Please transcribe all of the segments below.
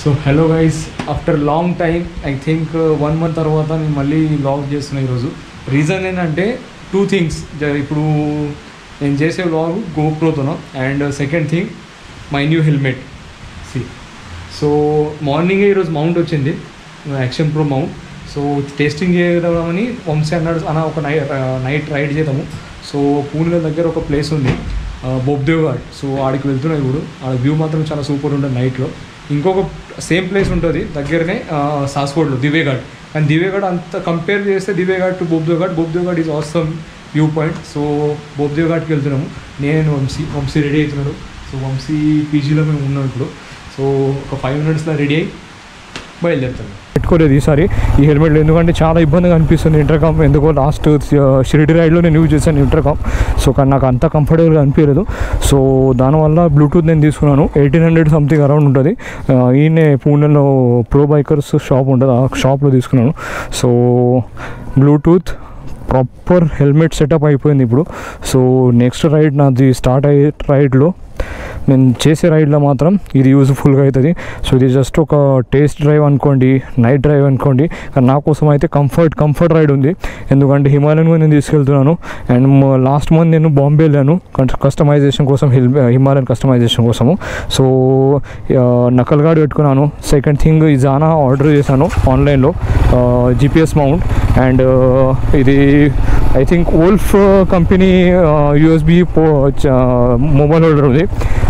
So hello guys after long time I think one month తర్వాత నేను మళ్ళీ log చేస్తున్నా ఈరోజు రీజన్ ఏంటంటే టూ థింగ్స్ ఇప్పుడు నేను చేసే వ్లాగ్ గోప్రోతోనో and second thing my new helmet see so మార్నింగే ఈరోజు మౌంట్ వచ్చింది action pro mount so testing చేద్దామని వంశీ అన్నాడు అన్న ఒక నై నైట్ రైడ్ చేద్దాము సో పూణె దగ్గర ఒక ప్లేస్ ఉంది బొబ్దేవ్ ఘాట్ సో ఆడికి వెళ్తున్నాయి ఇప్పుడు ఆడ వ్యూ మాత్రం చాలా సూపర్ ఉంటుంది నైట్లో ఇంకొక సేమ్ ప్లేస్ ఉంటుంది దగ్గరనే సాస్కోడ్లో దివేఘాట్ అండ్ దివేఘాట్ అంత కంపేర్ చేస్తే దివేఘాట్ to Bopdev Ghat Bopdev Ghat is awesome view point so Bopdev ఘాట్కి వెళ్తున్నాము నేను వంశీ వంశీ రెడీ అవుతున్నాడు సో వంశీ పీజీలో మేము ఉన్నాం ఇప్పుడు సో ఒక ఫైవ్ మినిట్స్లో రెడీ అయ్యి బయలుదేరుతాను పెట్టుకోలేదు ఈసారి ఈ హెల్మెట్లు ఎందుకంటే చాలా ఇబ్బందిగా అనిపిస్తుంది ఇంటర్కామ్ ఎందుకో లాస్ట్ షిరిడి రైడ్లో నేను యూజ్ చేశాను ఇంటర్కామ్ సో కానీ నాకు అంత కంఫర్టబుల్గా అనిపించలేదు సో దానివల్ల బ్లూటూత్ నేను తీసుకున్నాను ఎయిటీన్ హండ్రెడ్ సంథింగ్ అరౌండ్ ఉంటుంది ఆ, ఈయనే పూణెలో ప్రో బైకర్స్ షాప్ ఉంటుంది ఆ షాప్లో తీసుకున్నాను so bluetooth proper helmet setup అయిపోయింది ఇప్పుడు సో నెక్స్ట్ రైడ్ నాది స్టార్ట్ అయ్యే రైడ్లో నేను చేసే రైడ్లో మాత్రం ఇది యూజ్ఫుల్గా అవుతుంది సో ఇది జస్ట్ ఒక టేస్ట్ డ్రైవ్ అనుకోండి నైట్ డ్రైవ్ అనుకోండి కానీ నా కోసం అయితే కంఫర్ట్ కంఫర్ట్ రైడ్ ఉంది ఎందుకంటే హిమాలయన్ కూడా నేను తీసుకెళ్తున్నాను అండ్ లాస్ట్ మంత్ నేను బాంబే వెళ్ళాను కస్టమైజేషన్ కోసం హిల్ హిమాలయన్ కస్టమైజేషన్ కోసము సో నకల్గాడు పెట్టుకున్నాను సెకండ్ థింగ్ ఈ జానా ఆర్డర్ చేశాను ఆన్లైన్లో జిపిఎస్ మౌంట్ అండ్ ఇది I think wolf company USB పో మొబైల్ హోల్డర్ ఉంది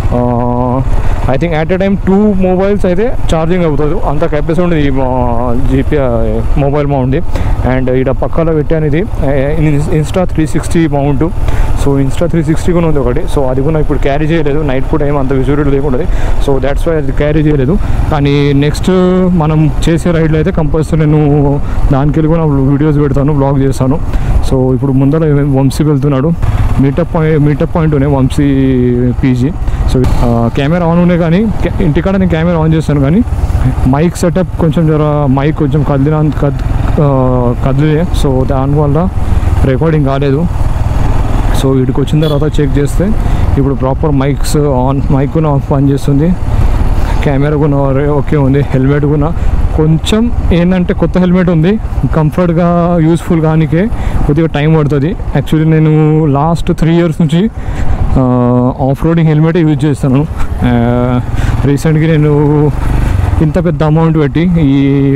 I think at a time two mobiles అయితే ఛార్జింగ్ అవుతుంది అంత కెపాసిటీ ఉంది ఈ జీపీ మొబైల్ మౌంట్ది అండ్ ఇక్కడ పక్కలో పెట్టాను ఇది Insta three sixty mount so Insta three sixty కూడా ఉంది ఒకటి సో అది కూడా ఇప్పుడు క్యారీ చేయలేదు నైట్ పూట ఏం అంత విజువల్ లేకుండా సో దాట్స్ వై అది క్యారీ చేయలేదు కానీ నెక్స్ట్ మనం చేసే రైడ్లో అయితే కంపల్సరీ నేను దానికి వెళ్ళి కూడా వీడియోస్ పెడతాను బ్లాగ్ చేస్తాను సో ఇప్పుడు ముందర వంశీ వెళ్తున్నాడు మీటప్ పాయింట్ మీటప్ పాయింట్ ఉన్నాయి Vamshi PG so camera on ఉన్నాయి కానీ కె- ఇంటికాడ నేను కెమెరా ఆన్ చేస్తాను కానీ మైక్ సెటప్ కొంచెం జర మైక్ కొంచెం కదిలిన కద్ ఆ, కదిలే సో దానివల్ల రికార్డింగ్ కాలేదు సో వీడికి వచ్చిన తర్వాత చెక్ చేస్తే ఇప్పుడు ప్రాపర్ మైక్స్ ఆన్ మైక్ కూడా ఆఫ్ పని చేస్తుంది కెమెరా కూడా ఓకే ఉంది హెల్మెట్ కూడా కొంచెం ఏంటంటే కొత్త హెల్మెట్ ఉంది కంఫర్ట్గా యూస్ఫుల్ కానికే కొద్దిగా టైం పడుతుంది యాక్చువల్లీ నేను లాస్ట్ త్రీ ఇయర్స్ నుంచి ఆఫ్ రోడింగ్ హెల్మెట్ యూజ్ చేస్తాను రీసెంట్గా నేను ఇంత పెద్ద అమౌంట్ పెట్టి ఈ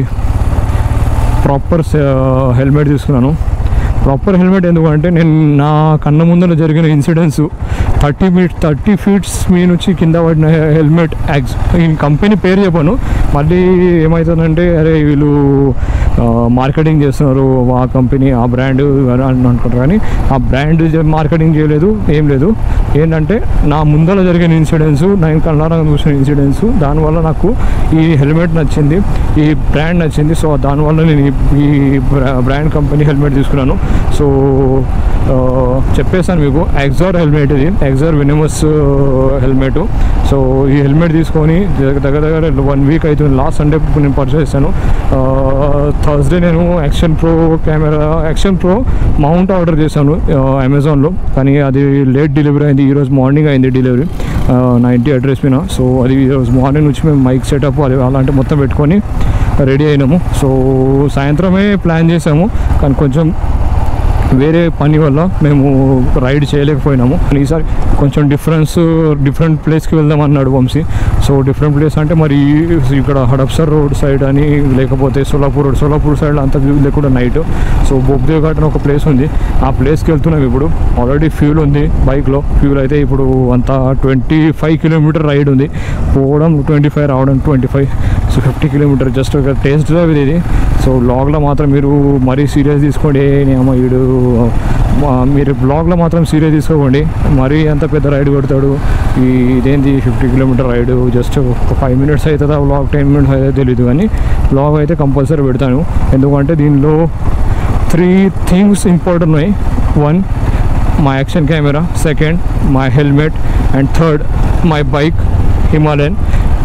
ప్రాపర్ హెల్మెట్ తీసుకున్నాను ప్రాపర్ హెల్మెట్ ఎందుకంటే నేను నా కన్న ముందర జరిగిన incidents thirty meet thirty feets మీ నుంచి కింద పడిన హెల్మెట్ యాక్స్ ఈ కంపెనీ పేరు చెప్పాను మళ్ళీ ఏమవుతుందంటే అరే వీళ్ళు మార్కెటింగ్ చేస్తున్నారు ఆ కంపెనీ ఆ బ్రాండ్ అని అనుకుంటారు కానీ ఆ బ్రాండ్ మార్కెటింగ్ చేయలేదు ఏం లేదు ఏంటంటే నా ముందర జరిగిన ఇన్సిడెంట్స్ నేను కళ్ళారా చూసిన ఇన్సిడెంట్స్ దానివల్ల నాకు ఈ హెల్మెట్ నచ్చింది ఈ బ్రాండ్ నచ్చింది సో దానివల్ల నేను ఈ- ఈ బ్రా- బ్రాండ్ కంపెనీ హెల్మెట్ తీసుకున్నాను సో ఆ, చెప్పేసాను మీకు ఎగ్జార్ హెల్మెట్ ఇది ఎగ్జార్ వినమస్ హెల్మెట్ సో ఈ హెల్మెట్ తీసుకొని దగ్గర దగ్గర దగ్గర వన్ వీక్ అవుతుంది లాస్ట్ సండే నేను పర్చేస్ చేశాను థర్స్డే నేను action pro camera action pro mount order చేశాను అమెజాన్లో కానీ అది లేట్ డెలివరీ అయింది ఈరోజు మార్నింగ్ అయింది డెలివరీ నా ఇంటి అడ్రస్ మీద సో అది ఈరోజు మార్నింగ్ నుంచి మేము మైక్ సెటప్ అది అలాంటి మొత్తం పెట్టుకొని రెడీ అయినాము సో సాయంత్రమే ప్లాన్ చేసాము కానీ కొంచెం వేరే పని వల్ల మేము రైడ్ చేయలేకపోయినాము ఈసారి కొంచెం డిఫరెన్స్ డిఫరెంట్ ప్లేస్కి వెళ్దాం అన్నాడు వంశీ సో డిఫరెంట్ ప్లేస్ అంటే మరి ఇక్కడ హడప్సర్ రోడ్ సైడ్ అని లేకపోతే సోలాపూర్ రోడ్ సోలాపూర్ సైడ్ అంత వ్యూ లేకుండా నైట్ సో బొబ్దేవ్ ఘాట్ అని ఒక ప్లేస్ ఉంది ఆ ప్లేస్కి వెళ్తున్నాం ఇప్పుడు ఆల్రెడీ ఫ్యూల్ ఉంది బైక్లో ఫ్యూల్ అయితే ఇప్పుడు అంత ట్వంటీ ఫైవ్ కిలోమీటర్ రైడ్ ఉంది పోవడం ట్వంటీ ఫైవ్ రావడం twenty five so fifty kilometer just ఒక టేస్ట్ డ్రైవ్ ఇది సో బ్లాగ్లో మాత్రం మీరు మరీ సీరియస్ తీసుకోండి అమ్మ వీడు మా- మీరు బ్లాగ్లో మాత్రం సీరియస్ తీసుకోకండి మరీ ఎంత పెద్ద రైడ్ కొడతాడు ఈ ఇదేంటి ఫిఫ్టీ కిలోమీటర్ రైడ్ జస్ట్ ఒక ఫైవ్ మినిట్స్ అవుతుందా బ్లాగ్ టెన్ మినిట్స్ అయితే తెలియదు కానీ బ్లాగ్ అయితే కంపల్సరీ పెడతాను ఎందుకంటే దీనిలో త్రీ థింగ్స్ ఇంపార్టెంట్ ఉన్నాయి one my action camera second my helmet and third my bike Himalayan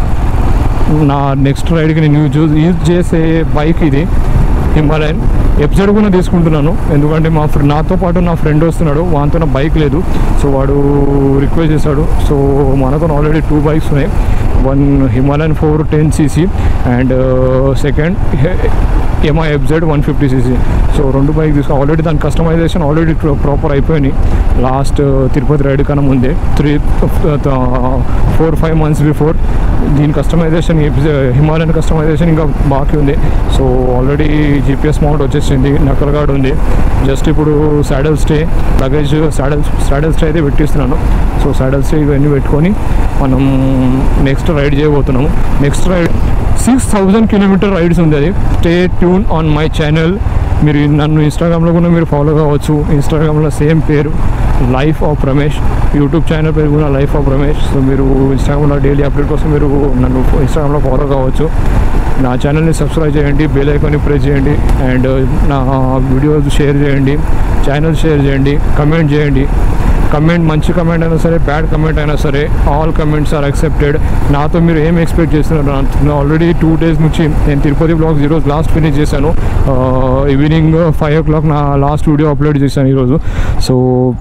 నా నెక్స్ట్ రైడ్కి నేను యూజ్ యూజ్ చేసే బైక్ ఇది హిమాలయన్ ఎపిసోడ్ కూడా తీసుకుంటున్నాను ఎందుకంటే మా ఫ్రెండ్ నాతో పాటు నా ఫ్రెండ్ వస్తున్నాడు వానితో నా బైక్ లేదు సో వాడు రిక్వెస్ట్ చేశాడు సో మనతో ఆల్రెడీ టూ బైక్స్ ఉన్నాయి one Himalayan four ten CC and second MI FZ one fifty CC so రెండు బైక్ తీసుకో ఆల్రెడీ దాని కస్టమైజేషన్ ఆల్రెడీ ప్రాపర్ అయిపోయినాయి లాస్ట్ తిరుపతి రైడ్ కన్నా ముందే three four five months before దీని కస్టమైజేషన్ హిమాలయన్ కస్టమైజేషన్ ఇంకా బాకీ ఉంది సో ఆల్రెడీ జీపీఎస్ మౌంట్ వచ్చేసింది నకల్ గార్డ్ ఉంది జస్ట్ ఇప్పుడు saddle stay luggage saddle saddle stay అయితే పెట్టిస్తున్నాను సో సాడల్ స్టే ఇవన్నీ పెట్టుకొని మనం నెక్స్ట్ రైడ్ చేయబోతున్నాము next ride six thousand kilometer rides ఉంది అది stay tune on my channel మీరు నన్ను ఇన్స్టాగ్రామ్లో కూడా మీరు ఫాలో కావచ్చు ఇన్స్టాగ్రామ్లో సేమ్ పేరు life of Ramesh YouTube channel పేరు కూడా లైఫ్ ఆఫ్ రమేష్ సో మీరు ఇన్స్టాగ్రామ్లో డైలీ అప్డేట్ కోసం మీరు నన్ను ఇన్స్టాగ్రామ్లో ఫాలో కావచ్చు నా ఛానల్ని సబ్స్క్రైబ్ చేయండి బెల్ ఐకాన్ని ప్రెస్ చేయండి అండ్ నా వీడియోస్ షేర్ చేయండి ఛానల్ షేర్ చేయండి కమెంట్ చేయండి కమెంట్ మంచి కమెంట్ అయినా సరే బ్యాడ్ కమెంట్ అయినా సరే ఆల్ కమెంట్స్ ఆర్ యాక్సెప్టెడ్ నాతో మీరు ఏం ఎక్స్పెక్ట్ చేస్తున్నారు ఆల్రెడీ టూ డేస్ నుంచి నేను తిరుపతి బ్లాగ్స్ ఈరోజు లాస్ట్ ఫినిష్ చేశాను ఈవినింగ్ ఫైవ్ ఓ క్లాక్ నా లాస్ట్ వీడియో అప్లోడ్ చేశాను ఈరోజు సో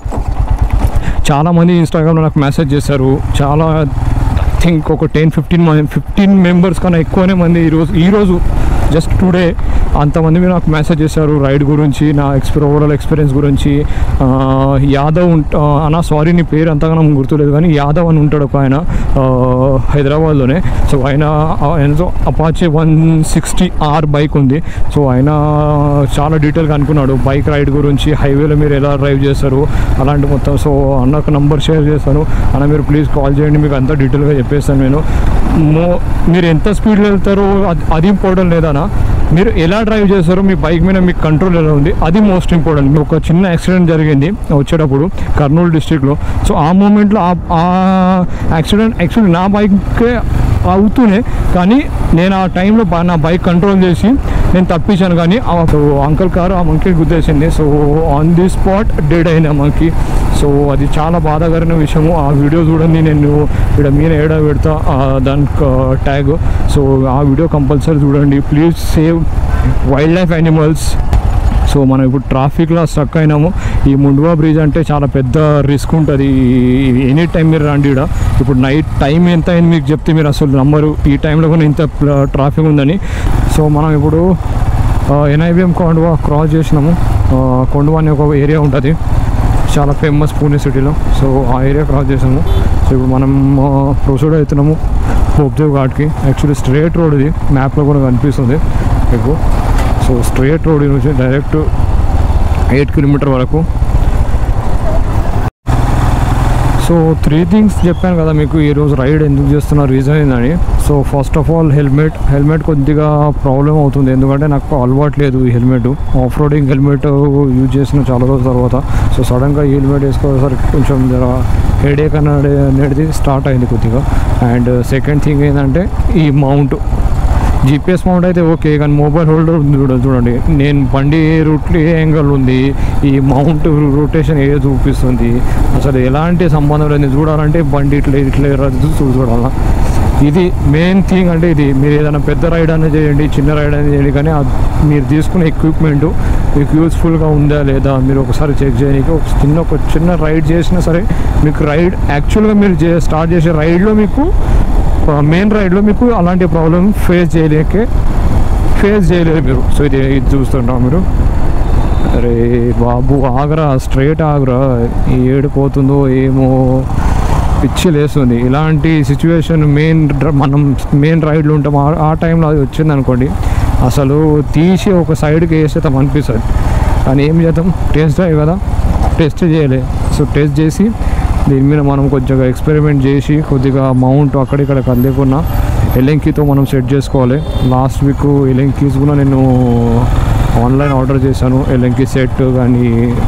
చాలామంది ఇన్స్టాగ్రామ్లో నాకు మెసేజ్ చేశారు చాలా థింక్ ఒక టెన్ ఫిఫ్టీన్ మంది ఫిఫ్టీన్ మెంబర్స్ కన్నా ఎక్కువనే మంది ఈరోజు ఈరోజు జస్ట్ టుడే అంతమంది మీరు నాకు మెసేజ్ చేశారు రైడ్ గురించి నా ఎక్స్పీరియన్ ఓవరాల్ ఎక్స్పీరియన్స్ గురించి ఆ, యాదవ్ ఉంట అన్న సారీ నీ పేరు అంతగా నాకు గుర్తులేదు కానీ యాదవ్ అని ఉంటాడు ఒక ఆయన ఆ, హైదరాబాద్లోనే సో ఆయన ఆయనతో Apache one sixty R bike ఉంది సో ఆయన చాలా డీటెయిల్గా అనుకున్నాడు బైక్ రైడ్ గురించి హైవేలో మీరు ఎలా డ్రైవ్ చేస్తారు అలాంటి మొత్తం సో అన్నకు నంబర్ షేర్ చేస్తాను అన్న మీరు ప్లీజ్ కాల్ చేయండి మీకు అంతా డీటెయిల్గా చెప్పేస్తాను నేను మో మీరు ఎంత స్పీడ్లో వెళ్తారో అది అది ఇంపార్టెంట్ లేదనా మీరు ఎలా డ్రైవ్ చేస్తారో మీ బైక్ మీద మీకు కంట్రోల్ ఎలా ఉంది అది మోస్ట్ ఇంపార్టెంట్ మీకు ఒక చిన్న యాక్సిడెంట్ జరిగింది వచ్చేటప్పుడు కర్నూలు డిస్టిక్లో సో ఆ మూమెంట్లో ఆ యాక్సిడెంట్ యాక్చువల్లీ నా బైక్కే అవుతూనే కానీ నేను ఆ టైంలో బా- నా బైక్ కంట్రోల్ చేసి నేను తప్పించాను కానీ ఆ అంకల్ కారు ఆ మంకీ గుద్దేసింది so on the spot dead అయింది ఆ మంకీ సో అది చాలా బాధాకరమైన విషయము ఆ వీడియో చూడండి నేను ఇక్కడ మీద ఏడా పెడతా ఆ దానికి ట్యాగ్ సో ఆ వీడియో కంపల్సరీ చూడండి please save wildlife animals so మనం ఇప్పుడు ట్రాఫిక్లో స్ట్రక్ అయినాము ఈ ముండువా బ్రిడ్జ్ అంటే చాలా పెద్ద రిస్క్ ఉంటుంది ఎనీ టైం మీరు రండి ఈడ ఇప్పుడు నైట్ టైం ఎంత అయింది మీకు చెప్తే మీరు అసలు నమ్మరు ఈ టైంలో కూడా ఇంత ట్రాఫిక్ ఉందని సో మనం ఇప్పుడు ఎన్ఐబిఎం కొండవా క్రాస్ చేసినాము ఆ, కొండవా అనే ఒక ఏరియా ఉంటుంది చాలా ఫేమస్ పూణే సిటీలో సో ఆ ఏరియా క్రాస్ చేసాము సో ఇప్పుడు మనం ప్రొసీడ్ అవుతున్నాము హోప్దేవ్ ఘాట్కి యాక్చువల్లీ స్ట్రేట్ రోడ్ ఇది మ్యాప్లో కూడా కనిపిస్తుంది మీకు సో స్ట్రేట్ రోడ్ నుంచి డైరెక్ట్ ఎయిట్ కిలోమీటర్ వరకు సో త్రీ థింగ్స్ చెప్పాను కదా మీకు ఈరోజు రైడ్ ఎందుకు చేస్తున్న రీజన్ ఏందని so first of all helmet helmet కొద్దిగా ప్రాబ్లం అవుతుంది ఎందుకంటే నాకు అలవాటు లేదు ఈ helmet off roading helmet use చేసిన చాలా రోజుల తర్వాత సో సడన్గా ఈ హెల్మెట్ వేసుకోసరికి కొంచెం జర హెడేక్ అనేది అనేది స్టార్ట్ అయింది కొద్దిగా అండ్ సెకండ్ థింగ్ ఏంటంటే ఈ మౌంట్ జీపీఎస్ మౌంట్ అయితే ఓకే కానీ మొబైల్ హోల్డర్ ఉంది చూడ చూడండి నేను బండి ఏ రూట్లో ఏ యాంగిల్ ఉంది ఈ మౌంట్ రొటేషన్ ఏ చూపిస్తుంది అసలు ఎలాంటి సంబంధం లేదు నేను చూడాలంటే బండి ఇట్లా ఇట్లా రద్దు చూ- చూడాలా ఇది మెయిన్ థింగ్ అంటే ఇది మీరు ఏదైనా పెద్ద రైడ్ అనేది చేయండి చిన్న రైడ్ అనేది చేయండి కానీ అది మీరు తీసుకునే ఎక్విప్మెంట్ మీకు యూస్ఫుల్గా ఉందా లేదా మీరు ఒకసారి చెక్ చేయడానికి ఒక చిన్న ఒక చిన్న రైడ్ చేసినా సరే మీకు రైడ్ యాక్చువల్గా మీరు చే స్టార్ట్ చేసే రైడ్లో మీకు మెయిన్ రైడ్లో మీకు అలాంటి ప్రాబ్లం ఫేస్ చేయలేకే ఫేస్ చేయలేరు మీరు సో ఇది ఇది చూస్తుంటాం మీరు అరే బాబు ఆగరా స్ట్రైట్ ఆగరా ఈ ఏడు పోతుందో ఏమో పిచ్చి లేస్తుంది ఇలాంటి సిచ్యువేషన్ మెయిన్ మనం మెయిన్ రైడ్లో ఉంటాం ఆ- ఆ టైంలో అది వచ్చింది అనుకోండి అసలు తీసి ఒక సైడ్కి వేసేద్దాం అనిపిస్తుంది కానీ ఏం చేద్దాం టెస్ట్ డ్రైవ్ కదా టెస్ట్ చేయలే సో టెస్ట్ చేసి దీని మీద మనం కొద్దిగా ఎక్స్పెరిమెంట్ చేసి కొద్దిగా మౌంట్ అక్కడిక్కడ కదలేకున్నా ఎలెంకీతో మనం సెట్ చేసుకోవాలి లాస్ట్ వీక్ ఎలెంకీస్ కూడా నేను ఆన్లైన్ ఆర్డర్ చేశాను ఎలెంకీ సెట్ కానీ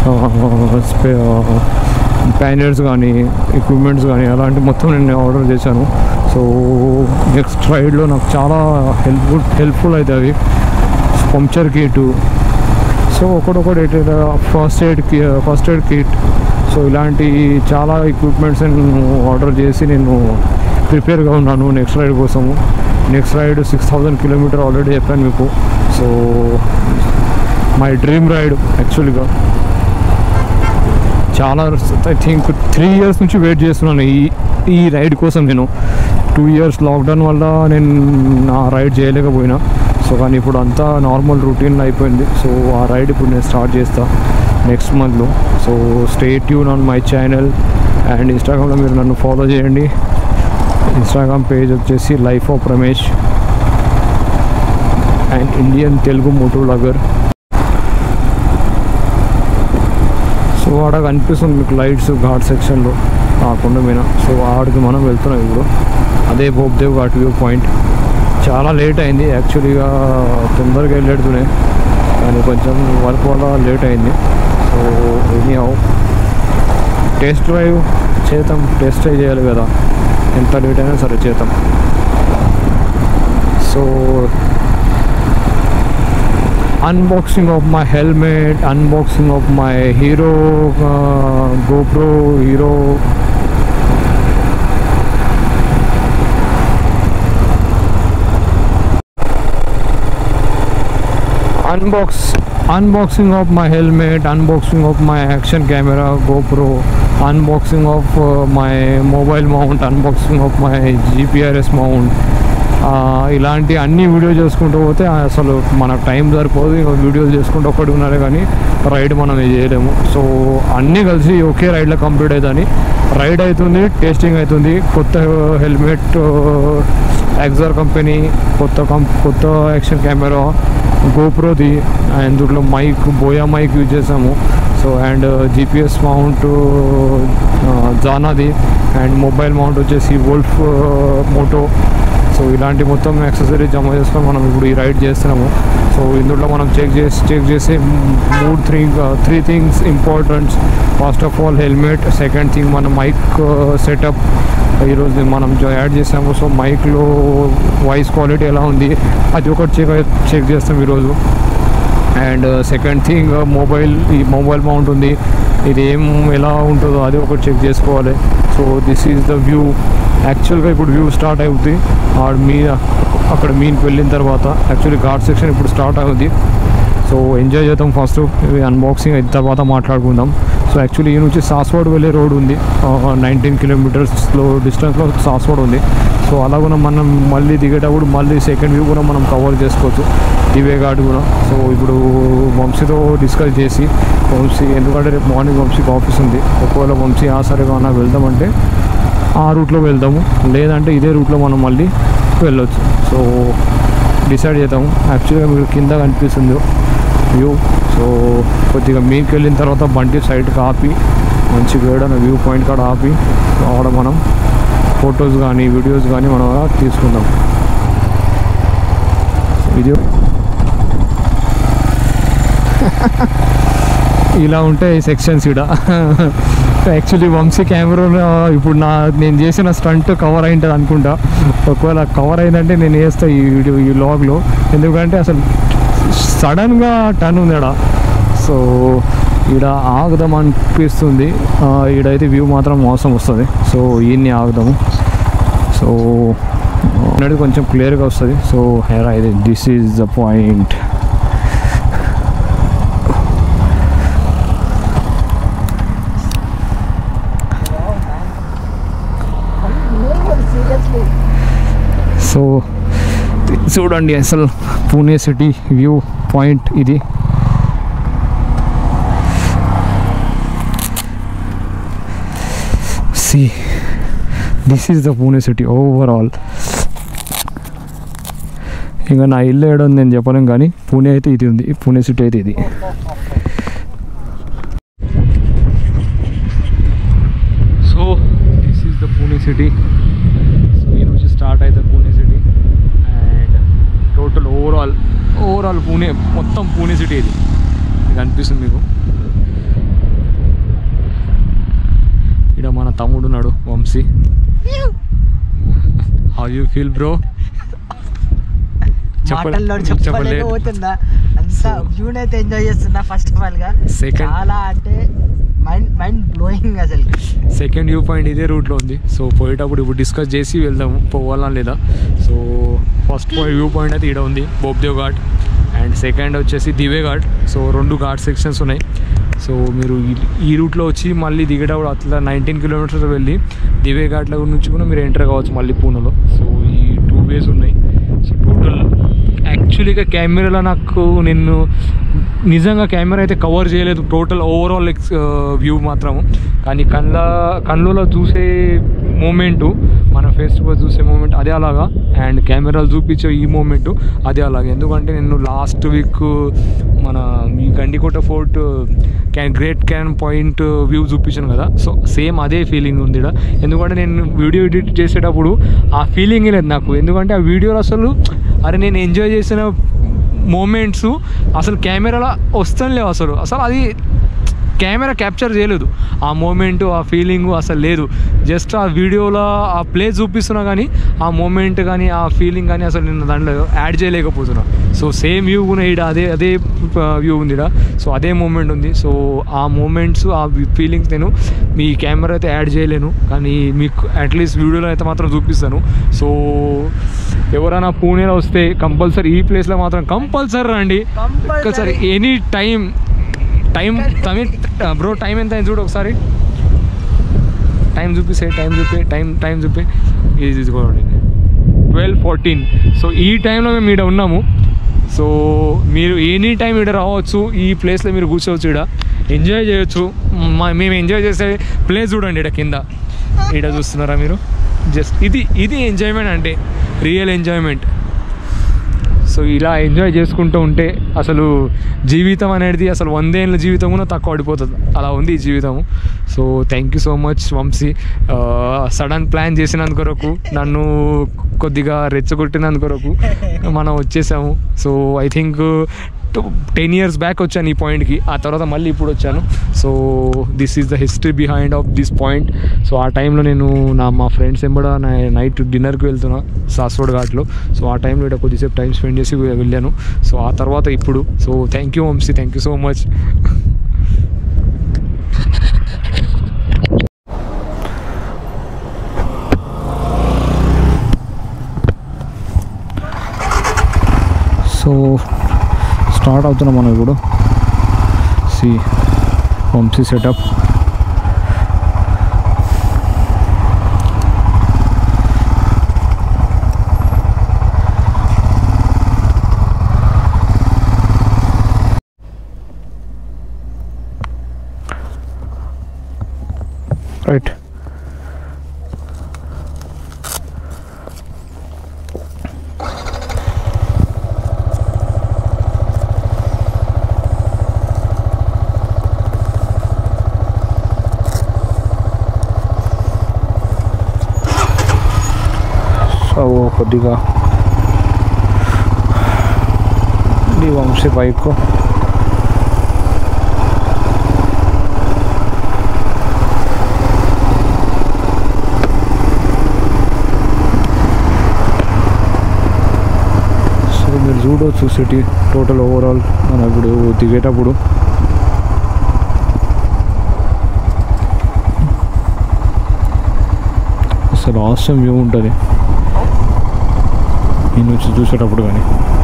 ప్యానర్స్ కానీ ఎక్విప్మెంట్స్ కానీ అలాంటి మొత్తం నేను ఆర్డర్ చేశాను సో నెక్స్ట్ రైడ్లో నాకు చాలా హెల్ప్ఫుల్ హెల్ప్ఫుల్ అవుతుంది పంక్చర్ కిట్ సో ఒకటొకటి ఫస్ట్ ఎయిడ్ కి ఫస్ట్ ఎయిడ్ కిట్ సో ఇలాంటి చాలా ఎక్విప్మెంట్స్ నేను ఆర్డర్ చేసి నేను ప్రిపేర్గా ఉన్నాను నెక్స్ట్ రైడ్ కోసము next ride six thousand kilometer already చెప్పాను మీకు సో మై డ్రీమ్ రైడ్ యాక్చువల్గా చాలా ఐ థింక్ త్రీ ఇయర్స్ నుంచి వెయిట్ చేస్తున్నాను ఈ ఈ రైడ్ కోసం నేను టూ ఇయర్స్ లాక్డౌన్ వల్ల నేను నా రైడ్ చేయలేకపోయినా సో కానీ ఇప్పుడు అంతా నార్మల్ రొటీన్ అయిపోయింది సో ఆ రైడ్ ఇప్పుడు నేను స్టార్ట్ చేస్తా నెక్స్ట్ మంత్లో so stay tune on my channel and ఇన్స్టాగ్రామ్లో మీరు నన్ను ఫాలో చేయండి ఇన్స్టాగ్రామ్ పేజ్ వచ్చేసి life of Ramesh and Indian Telugu moto vlogger so ఆడ కనిపిస్తుంది మీకు లైట్స్ ఘాట్ సెక్షన్లో ఆ కొండ మీద సో ఆడికి మనం వెళ్తున్నాం ఇప్పుడు అదే బోబ్దేవ్ ఘాట్ వ్యూ పాయింట్ చాలా లేట్ అయింది యాక్చువల్గా తొందరగా వెళ్ళేడుతున్నాయి కానీ కొంచెం వర్క్ వల్ల లేట్ అయింది so anyhow taste drive చేద్దాం టేస్ట్ డ్రైవ్ చేయాలి కదా ఎంత లేట్ అయినా సరే చేద్దాం so unboxing of my helmet unboxing of my hero uh, gopro hero unbox unboxing of my helmet unboxing of my action camera gopro unboxing of uh, my mobile mount unboxing of my gprs mount ఆ, ఇలాంటి అన్ని video చేసుకుంటూ పోతే అసలు మనకు time సరిపోదు ఇంకా వీడియోలు చేసుకుంటూ ఒక్కటి ఉన్నారే కానీ రైడ్ మనం ఇది చేయలేము సో అన్నీ కలిసి ఒకే రైడ్లో కంప్లీట్ అవుతుంది రైడ్ అవుతుంది టేస్టింగ్ అవుతుంది కొత్త హెల్మెట్ ఎగ్జార్ కంపెనీ కొత్త కం కొత్త యాక్షన్ కెమెరా గోప్రోది అండ్ దీంట్లో మైక్ బోయా మైక్ యూజ్ చేసాము సో అండ్ జిపిఎస్ మౌంట్ జానాది అండ్ మొబైల్ మౌంట్ వచ్చేసి వోల్ఫ్ మోటో సో ఇలాంటి మొత్తం యాక్సెసరీస్ జమ చేసుకొని మనం ఇప్పుడు ఈ రైడ్ చేస్తున్నాము సో ఇందులో మనం చెక్ చేసి చెక్ చేసే మూడు three three things importants first of all helmet second thing మన మైక్ సెటప్ ఈరోజు మనం యాడ్ చేసాము సో మైక్లో వాయిస్ క్వాలిటీ ఎలా ఉంది అది ఒకటి చెక్ చెక్ చేస్తాం ఈరోజు అండ్ సెకండ్ థింగ్ మొబైల్ ఈ మొబైల్ మౌంట్ ఉంది ఇది ఏం ఎలా ఉంటుందో అది ఒకటి చెక్ చేసుకోవాలి so this is the view యాక్చువల్గా ఇప్పుడు వ్యూ స్టార్ట్ అవుతుంది ఆడ మీద అక్కడ మీన్కి వెళ్ళిన తర్వాత యాక్చువల్లీ ఘాట్ సెక్షన్ ఇప్పుడు స్టార్ట్ అవుతుంది సో ఎంజాయ్ చేద్దాం ఫస్ట్ అన్బాక్సింగ్ అయిన తర్వాత మాట్లాడుకుందాం సో యాక్చువల్లీ ఈ నుంచి సాస్వాడ్ వెళ్ళే రోడ్ ఉంది నైన్టీన్ కిలోమీటర్స్లో డిస్టెన్స్లో సాస్వాడ్ ఉంది సో అలా కూడా మనం మళ్ళీ దిగేటప్పుడు మళ్ళీ సెకండ్ వ్యూ కూడా మనం కవర్ చేసుకోవచ్చు దివే ఘాట్ కూడా సో ఇప్పుడు వంశీతో డిస్కస్ చేసి వంశీ ఎందుకంటే రేపు మార్నింగ్ వంశీకి ఆఫీస్ ఉంది ఒకవేళ వంశీ ఆ సరే కానా వెళ్దామంటే ఆ రూట్లో వెళ్దాము లేదంటే ఇదే రూట్లో మనం మళ్ళీ వెళ్ళొచ్చు సో డిసైడ్ చేద్దాము యాక్చువల్గా మీకు కింద కనిపిస్తుంది వ్యూ సో కొద్దిగా మీకు వెళ్ళిన తర్వాత బండి సైడ్కి ఆపి మంచి వేడన వ్యూ పాయింట్ కాడ ఆపి ఆడ మనం ఫొటోస్ కానీ వీడియోస్ కానీ మనం తీసుకుందాం ఇది ఇలా ఉంటాయి సెక్షన్స్ ఇక్కడ యాక్చువల్లీ వంశీ కెమెరాలో ఇప్పుడు నా నేను చేసిన స్టంట్ కవర్ అయింటుంది అనుకుంటా ఒకవేళ కవర్ అయిందంటే నేను వేస్తా ఈ వీడియో ఈ లాగ్లో ఎందుకంటే అసలు సడన్గా టర్న్ ఉంది ఇక్కడ సో ఈడ ఆగుదాం అనిపిస్తుంది ఆ, ఈడైతే వ్యూ మాత్రం మోసం వస్తుంది సో ఈయన్ని ఆగుదాము సో అనేది కొంచెం క్లియర్గా వస్తుంది సో హెరా ఇది this is the point Seriously. So చూడండి అసలు పూణే సిటీ వ్యూ పాయింట్ ఇది see this is the Pune city overall ఇంకా నా ఇల్లు ఏడో ఉంది నేను చెప్పలేం కానీ పూణే అయితే ఇది ఉంది పూణే సిటీ అయితే ఇది so this is the Pune city so ఈ నుంచి స్టార్ట్ అవుతుంది Pune city and total overall overall Pune మొత్తం పూణే సిటీ ఇది ఇది అనిపిస్తుంది మీకు ఇక్కడ మన తమ్ముడు ఉన్నాడు Vamshi how you feel bro మాటల్లో చెప్పలేకపోతున్నా అంత So- వ్యూని అయితే ఎంజాయ్ చేస్తున్నా ఫస్ట్ ఆఫ్ ఆల్ గా Second- చాలా అంటే మైండ్ మైండ్ బ్లోయింగ్ అసలు సెకండ్ వ్యూ పాయింట్ ఇదే రూట్లో ఉంది సో పోయేటప్పుడు ఇప్పుడు డిస్కస్ చేసి వెళ్దాము పోవాలా లేదా సో ఫస్ట్ వ్యూ పాయింట్ అయితే ఇక్కడ ఉంది బోబ్దేవ్ ఘాట్ అండ్ సెకండ్ వచ్చేసి దివే ఘాట్ సో రెండు ఘాట్ సెక్షన్స్ ఉన్నాయి సో మీరు ఈ- ఈ రూట్లో వచ్చి మళ్ళీ దిగేటప్పుడు అట్లా నైన్టీన్ కిలోమీటర్స్ వెళ్ళి దివే ఘాట్ల నుంచి కూడా మీరు ఎంటర్ కావచ్చు మళ్ళీ పూణేలో సో ఈ టూ వేస్ ఉన్నాయి సో టోటల్ యాక్చువల్గా కెమెరాలో నాకు నేను నిజంగా కెమెరా అయితే కవర్ చేయలేదు టోటల్ ఓవరాల్ ఎక్స్ వ్యూ మాత్రము కానీ కళ్ళ కళ్ళలో చూసే మూమెంటు మన ఫేస్ టు ఫేస్ చూసే మూమెంట్ అదే అలాగా అండ్ కెమెరాలు చూపించే ఈ మూమెంట్ అదే అలాగే ఎందుకంటే నేను లాస్ట్ వీక్ మన ఈ Gandikota fort can great can point view చూపించాను కదా సో సేమ్ అదే ఫీలింగ్ ఉంది ఈడ. ఎందుకంటే నేను వీడియో ఎడిట్ చేసేటప్పుడు ఆ ఫీలింగ్ లేదు నాకు ఎందుకంటే ఆ వీడియోలో అసలు అరే నేను ఎంజాయ్ చేసిన మూమెంట్స్ అసలు కెమెరాలో వస్తాను లేవు అసలు అసలు అది కెమెరా క్యాప్చర్ చేయలేదు ఆ మూమెంట్ ఆ ఫీలింగ్ అసలు లేదు జస్ట్ ఆ వీడియోలో ఆ ప్లేస్ చూపిస్తున్నా కానీ ఆ మూమెంట్ కానీ ఆ ఫీలింగ్ కానీ అసలు నేను దాంట్లో యాడ్ చేయలేకపోతున్నా సో సేమ్ వ్యూ కూడా ఈడ అదే అదే వ్యూ ఉంది ఈడ సో అదే మూమెంట్ ఉంది సో ఆ మూమెంట్స్ ఆ ఫీలింగ్స్ నేను మీ కెమెరా అయితే యాడ్ చేయలేను కానీ మీకు అట్లీస్ట్ వీడియోలో అయితే మాత్రం చూపిస్తాను సో ఎవరైనా పూణేలో వస్తే కంపల్సరీ ఈ ప్లేస్లో మాత్రం కంపల్సరీ రండి సరే any time time Tamil bro time ఎంత అయింది చూడు ఒకసారి టైం చూపిస్తే టైం చూపి టైం టైం చూపి ఇది తీసుకోండి ట్వెల్వ్ ఫోర్టీన్ సో ఈ టైంలో మేము ఇక్కడ ఉన్నాము సో మీరు ఎనీ టైం ఇక్కడ రావచ్చు ఈ ప్లేస్లో మీరు కూర్చోవచ్చు ఇక్కడ ఎంజాయ్ చేయొచ్చు మా- మేము ఎంజాయ్ చేసే ప్లేస్ చూడండి ఇక్కడ కింద ఇక్కడ చూస్తున్నారా మీరు జస్ట్ ఇది ఇది ఎంజాయ్మెంట్ అంటే రియల్ ఎంజాయ్మెంట్ సో ఇలా ఎంజాయ్ చేసుకుంటూ ఉంటే అసలు జీవితం అనేది అసలు వందేళ్ళ జీవితం కూడా తక్కువ పడిపోతుంది అలా ఉంది ఈ జీవితం so thank you so much Vamshi sudden plan చేసినందు కొరకు నన్ను కొద్దిగా రెచ్చగొట్టినందు కొరకు మనం వచ్చేసాము so I think ten years back వచ్చాను ఈ పాయింట్కి ఆ తర్వాత మళ్ళీ ఇప్పుడు వచ్చాను so this is the history behind of this point so ఆ టైంలో నేను నా మా ఫ్రెండ్స్ ఎంబడ నైట్ డిన్నర్కి వెళ్తున్నా సాస్రోడ్ ఘాట్లో సో ఆ టైంలో ఇక్కడ కొద్దిసేపు టైం స్పెండ్ చేసి వెళ్ళాను సో ఆ తర్వాత ఇప్పుడు so thank you Vamsi thank you so much so start అవుతున్నాం మనం ఇప్పుడు సి వంశీ సెటప్ రైట్ సో కొద్దిగా ఈ వంశీ బైక్ సో మీరు చూడవచ్చు సిటీ టోటల్ ఓవరాల్ మనం ఇప్పుడు దిగేటప్పుడు అసలు ఆసమ్ వ్యూ ఉంటుంది ఈ నుంచి చూసేటప్పుడు కానీ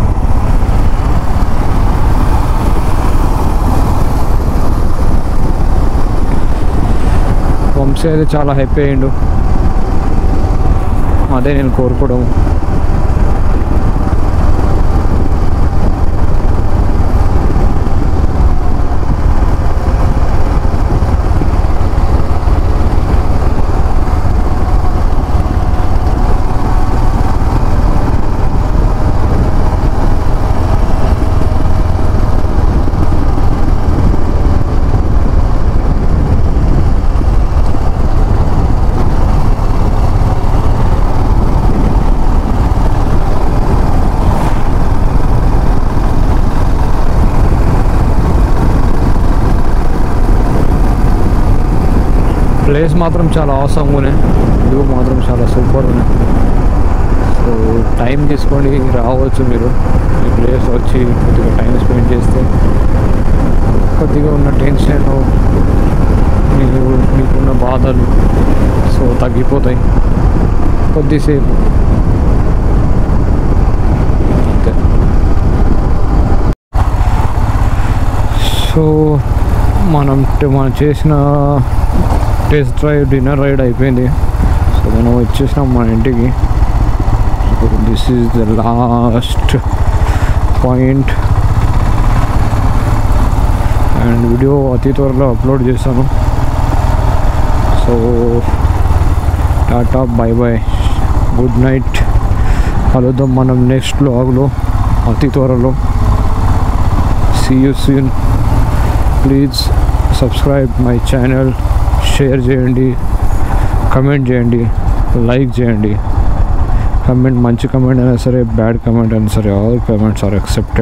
వంశీ అయితే చాలా హ్యాపీ అయ్యిండు అదే నేను కోరుకోవడం ప్లేస్ మాత్రం చాలా అవసరం ఉన్నాయి వ్యూ మాత్రం చాలా సూపర్ ఉన్నాయి సో టైం తీసుకొని రావచ్చు మీరు ఈ ప్లేస్ వచ్చి కొద్దిగా టైం స్పెండ్ చేస్తే కొద్దిగా ఉన్న టెన్షన్ మీకు మీకున్న బాధలు సో తగ్గిపోతాయి కొద్దిసేపు అంతే సో మనం మనం చేసిన టెస్ట్ డ్రైవ్ డిన్నర్ రైడ్ అయిపోయింది సో మనం వచ్చేసినాం మన ఇంటికి so this is the last point and video అతి త్వరలో అప్లోడ్ చేస్తాను so tata bye bye good night కలుద్దాం మనం నెక్స్ట్ బ్లాగ్లో అతి త్వరలో see you soon please subscribe my channel share చేయండి కమెంట్ చేయండి లైక్ చేయండి కమెంట్ మంచి కమెంట్ అయినా సరే బ్యాడ్ కమెంట్ అయినా సరే ఆల్ కమెంట్స్ ఆర్ అక్సెప్టెడ్